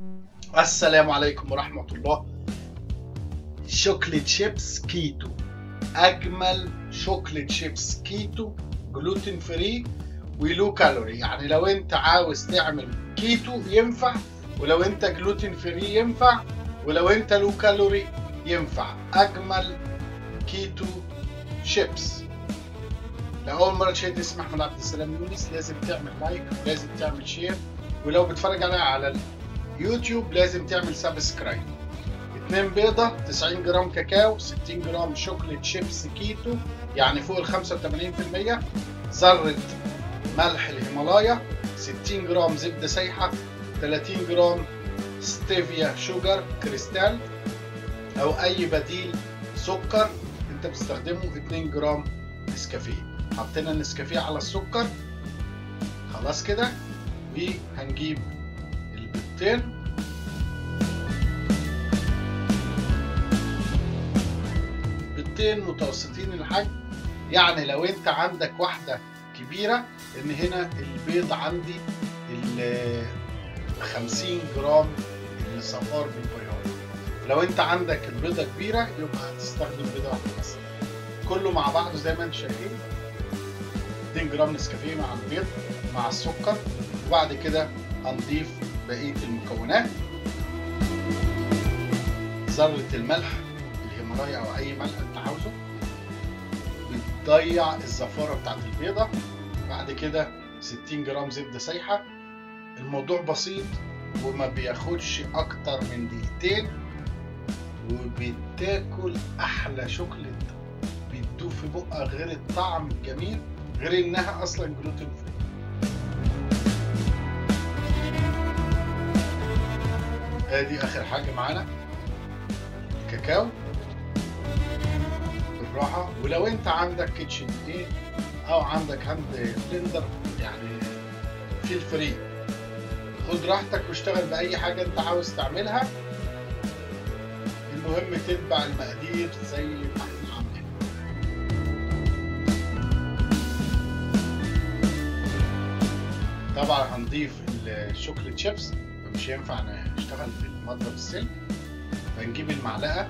السلام عليكم ورحمة الله شوكليت شيبس كيتو أجمل شوكليت شيبس كيتو جلوتين فري ولو كالوري يعني لو أنت عاوز تعمل كيتو ينفع ولو أنت جلوتين فري ينفع ولو أنت لو كالوري ينفع أجمل كيتو شيبس لأول مرة تشاهد اسم أحمد عبد السلام يونس لازم تعمل لايك لازم تعمل شير ولو بتتفرج عليها على اليوتيوب لازم تعمل سبسكرايب اتنين بيضة 90 جرام كاكاو 60 جرام شوكليت شيبس كيتو يعني فوق ال 85% ذرة ملح الهيمالايا 60 جرام زبدة سايحة 30 جرام ستيفيا شوجر كريستال أو أي بديل سكر أنت بتستخدمه 2 جرام نسكافيه حطينا النسكافيه على السكر خلاص كده وهنجيب البيضتين بيضتين متوسطين الحجم يعني لو انت عندك واحدة كبيرة ان هنا البيض عندي ال 50 جرام الصفار بالبياض لو انت عندك البيضة كبيرة يبقى هتستخدم بيضة واحدة بس كله مع بعضه زي ما انتم شايفين 2 جرام نسكافيه مع البيض مع السكر وبعد كده هنضيف بقية المكونات ذرة الملح الهيمالايا أو أي ملح أنت عاوزه بتضيع الزفارة بتاعت البيضة بعد كده 60 جرام زبدة سايحة الموضوع بسيط وما بياخدش أكتر من دقيقتين وبتاكل أحلى شوكليت بتدوب في بقك غير الطعم الجميل غير إنها أصلا جلوتين فري ادي اخر حاجه معانا كاكاو بالراحه ولو انت عندك كيتشن ايه او عندك هاند بلندر يعني في الفري خد راحتك واشتغل باي حاجه انت عاوز تعملها المهم تتبع المقادير زي ما احنا عاملين طبعا هنضيف الشوكليت شيبس مش ينفع نشتغل في المضرب السلك فنجيب المعلقة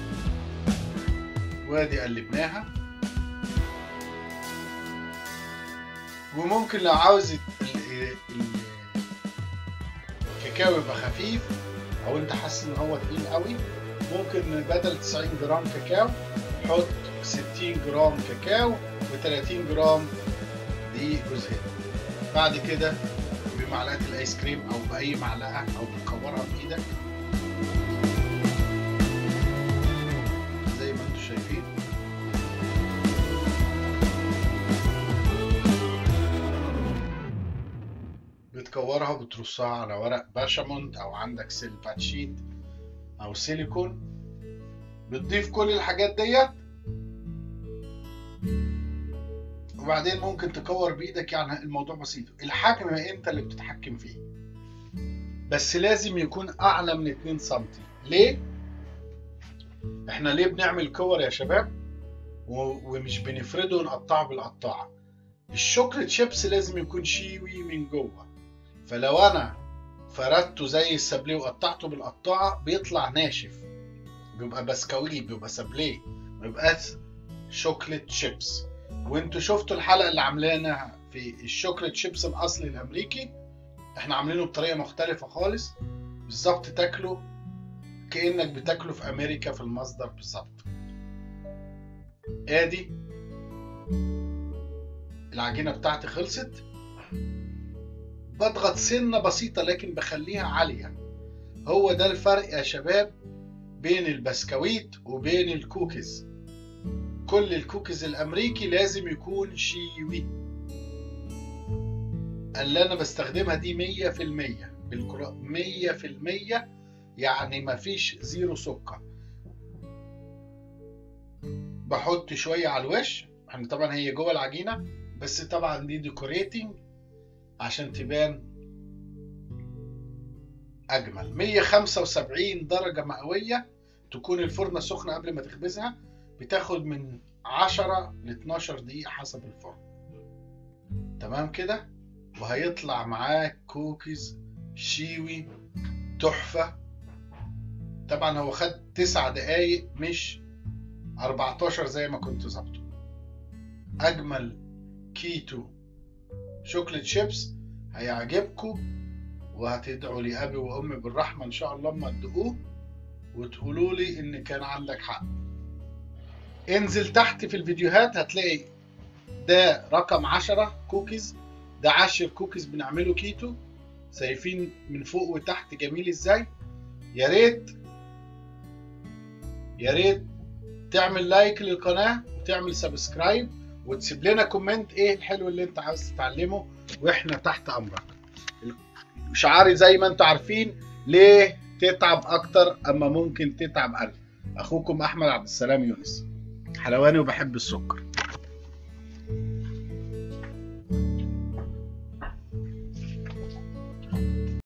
وادي قلبناها وممكن لو عاوز الكاكاو يبقى خفيف او انت حاسس ان هو تقيل قوي ممكن بدل 90 جرام كاكاو حط 60 جرام كاكاو و30 جرام دقيق جوز هند بعد كده بمعلقه الايس كريم او باي معلقه او بتكورها بايدك زي ما انتم شايفين بتكورها وبترصها على ورق باشاموند او عندك سيلفات شيت او سيليكون بتضيف كل الحاجات ديت وبعدين ممكن تكور بايدك يعني الموضوع بسيط الحجم انت اللي بتتحكم فيه بس لازم يكون اعلى من 2 سم ليه احنا ليه بنعمل كور يا شباب ومش بنفرده ونقطعه بالقطاعه الشوكليت شيبس لازم يكون شيوي من جوه فلو انا فردته زي السابليه وقطعته بالقطاعه بيطلع ناشف بيبقى بسكويت بيبقى سابليه ما بيبقاش شوكليت شيبس وانتوا شفتوا الحلقه اللي عاملينها في الشوكليت شيبس الاصلي الامريكي احنا عاملينه بطريقه مختلفه خالص بالظبط تاكله كانك بتاكله في امريكا في المصدر بالظبط ادي العجينه بتاعتي خلصت بضغط سنه بسيطه لكن بخليها عاليه هو ده الفرق يا شباب بين البسكويت وبين الكوكيز كل الكوكيز الامريكي لازم يكون شيوي اللي انا بستخدمها دي مية في المية مية في المية يعني مفيش زيرو سكر بحط شوية على الوش يعني طبعا هي جوه العجينة بس طبعا دي ديكوريتنج عشان تبان اجمل 175 درجة مئوية تكون الفرنة سخنة قبل ما تخبزها بتاخد من 10 ل 12 دقيقة حسب الفرن تمام كده وهيطلع معاك كوكيز شيوي تحفة طبعا هو خد تسع دقايق مش 14 زي ما كنت ظابطه اجمل كيتو شوكليت شيبس هيعجبكم وهتدعوا لي ابي وامي بالرحمه ان شاء الله اما تدوقوه وتقولوا لي ان كان عندك حق انزل تحت في الفيديوهات هتلاقي ده رقم عشرة كوكيز ده عشر كوكيز بنعمله كيتو شايفين من فوق وتحت جميل ازاي يا ريت يا ريت تعمل لايك للقناه وتعمل سبسكرايب وتسيب لنا كومنت ايه الحلو اللي انت عاوز تتعلمه واحنا تحت امرك شعاري زي ما انتم عارفين ليه تتعب اكتر اما ممكن تتعب اقل اخوكم احمد عبد السلام يونس حلواني وبحب السكر